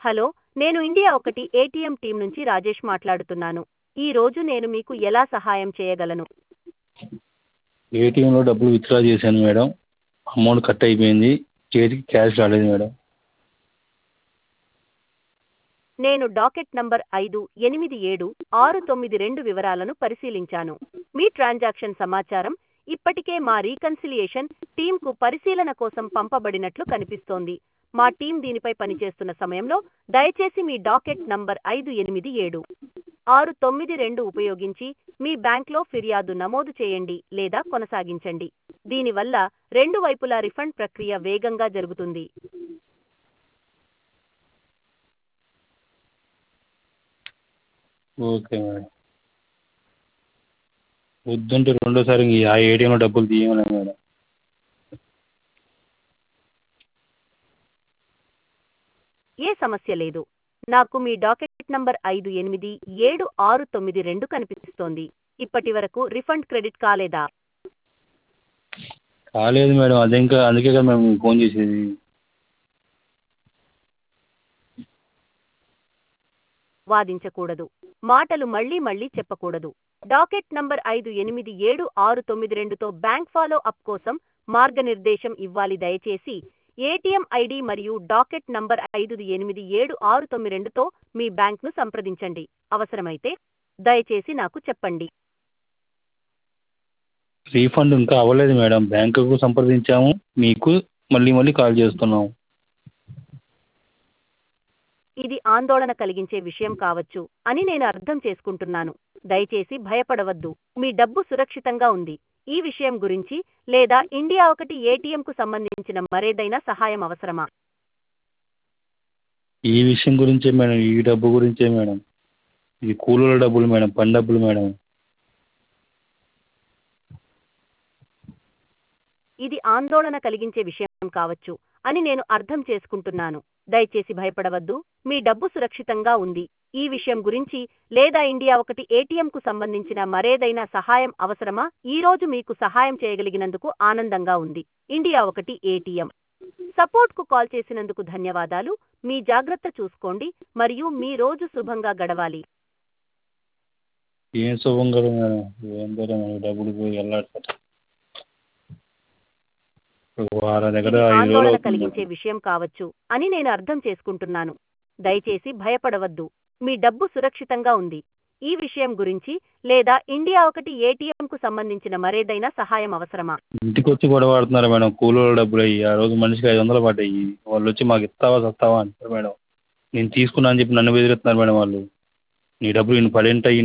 Hello నేను India ఒకటి ATM team నుంచి రాజేష్ మాట్లాడుతున్నాను ఈ రోజు నేను మీకు ఎలా సహాయం చేయగలను ఏటీఎంలో డబ్బులు విత్డ్రా చేశాను మేడం అమౌంట్ కట్ అయిపోయింది చేతికి క్యాష్ రాలేదు మేడం నేను డాకెట్ నంబర్ ఐదు ఎనిమిది ఏడు ఆరు తొమ్మిది రెండు వివరాలను పరిశీలించాను మీ ట్రాన్సాక్షన్ సమాచారం ఇప్పటికే మా రీకన్సిలియేషన్ టీంకు పరిశీలన కోసం పంపబడినట్లు కనిపిస్తోంది మా టీం దీనిపై పనిచేస్తున్న సమయంలో దయచేసి మీ డాకెట్ నంబర్ ఐదు ఎనిమిది ఏడు ఆరు తొమ్మిది రెండు ఉపయోగించి మీ బ్యాంక్లో ఫిర్యాదు నమోదు చేయండి లేదా కొనసాగించండి దీనివల్ల రెండు వైపులా రిఫండ్ ప్రక్రియ వేగంగా జరుగుతుంది ఓకే మేడం వద్దంటే రెండోసారి ఇంక ఆ ఏటీఎంలో డబ్బులు తీయమనే మేడం ఏ సమస్య లేదు నాకు మీ డాకెట్ నంబర్ ఐదు ఎనిమిది ఏడు ఆరు తొమ్మిది రెండు కనిపిస్తోంది ఇప్పటి వరకు రిఫండ్ క్రెడిట్ కాలేదా కాలేదు మేడం అదే ఇంకా అందుకే కదా మేము మీకు ఫోన్ చేసేది వాదించకూడదు మాటలు మళ్ళీ మళ్ళీ చెప్పకూడదు డాకెట్ నంబర్ ఐదు ఎనిమిది ఏడు ఆరు తొమ్మిది రెండుతో బ్యాంక్ ఫాలో అప్ కోసం మార్గనిర్దేశం ఇవ్వాలి దయచేసి ఏటీఎం ఐడి మరియు డాకెట్ నంబర్ ఐదు ఎనిమిది ఏడు ఆరు తొమ్మిది రెండుతో మీ బ్యాంక్ను సంప్రదించండి అవసరమైతే దయచేసి నాకు చెప్పండి రీఫండ్ ఇంకా అవ్వలేదు మేడం బ్యాంకుకు సంప్రదించాము మీకు మళ్ళీ మళ్ళీ కాల్ చేస్తున్నాము ఇది ఆందోళన కలిగించే విషయం కావచ్చు అని నేను అర్థం చేసుకుంటున్నాను దయచేసి భయపడవద్దు మీ డబ్బు సురక్షితంగా ఉంది ఈ విషయం గురించి లేదా ఇండియా ఒకటి ఏటీఎంకు సంబంధించిన మరేదైనా సహాయం అవసరమా ఈ విషయం గురించే మేడం ఈ డబ్బు గురించే మేడం ఇది కూలీల డబ్బులు మేడం పని డబ్బులు మేడం ఇది ఆందోళన కలిగించే విషయం కావచ్చు అని నేను అర్థం చేసుకుంటున్నాను దయచేసి భయపడవద్దు మీ డబ్బు సురక్షితంగా ఉంది ఈ విషయం గురించి లేదా ఇండియా ఒకటి ఏటీఎంకు సంబంధించిన మరేదైనా సహాయం అవసరమా ఈ రోజు మీకు సహాయం చేయగలిగినందుకు ఆనందంగా ఉంది ఇండియా ఒకటి ఏటీఎం సపోర్ట్కు కాల్ చేసినందుకు ధన్యవాదాలు మీ జాగ్రత్త చూసుకోండి మరియు మీ రోజు శుభంగా గడవాలి ఏం శుభం కదా మేడం ఏం కదా మేడం డబ్బులు పోయి వెళ్ళాడుతుంది వారం దగ్గర ఇది ఐదు రోజులు ఆందోళన అవుతుంది కలిగించే మేడం. విషయం కావచ్చు అని నేను అర్థం చేసుకుంటున్నాను దయచేసి భయపడవద్దు మీ డబ్బు సురక్షితంగా ఉంది ఈ విషయం గురించి లేదా ఇండియా ఒకటి ఏటీఎంకు సంబంధించిన మరేదైనా సహాయం అవసరమా ఇంటికి వచ్చి గొడవ ఆడుతున్నారు మేడం కూలీల డబ్బులు అయ్యి ఆ రోజు మనిషికి ఐదు వందలు పడ్డాయి వాళ్ళు వచ్చి మాకు ఇస్తావా సస్తావా అంటారు మేడం నేను తీసుకున్నా అని చెప్పి నన్ను బెదిరిస్తున్నారు మేడం వాళ్ళు నీ డబ్బులు ఇన్ని పడేంటాయి